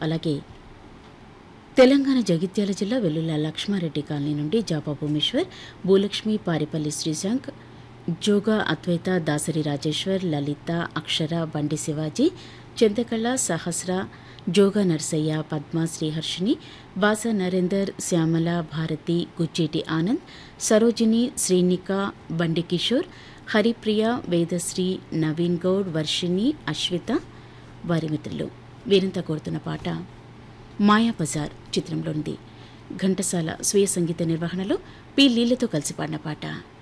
అలాగే తెలంగాణ జగిత్యాల జిల్లా వెల్లుల లక్ష్మారెడ్డి కాలనీ నుండి జాపా భూమేశ్వర్ భూలక్ష్మి పారిపల్లి శ్రీశాంక్ జోగా అద్వైత దాసరి రాజేశ్వర్ లలిత అక్షర బండి శివాజీ చింతకళ సహస్ర జోగా నర్సయ్య పద్మ శ్రీహర్షిని బాస నరేందర్ శ్యామల భారతి గుచ్చేటి ఆనంద్ సరోజిని శ్రీనిక బండి కిషోర్ హరిప్రియ వేదశ్రీ నవీన్ గౌడ్ వర్షిణి అశ్విత వారి మిత్రులు వీరంతా కోరుతున్న పాట మాయా బజార్ చిత్రంలోనిది ఘంటసాల స్వీయ సంగీత నిర్వహణలో పి లీలతో కలిసి పాడిన పాట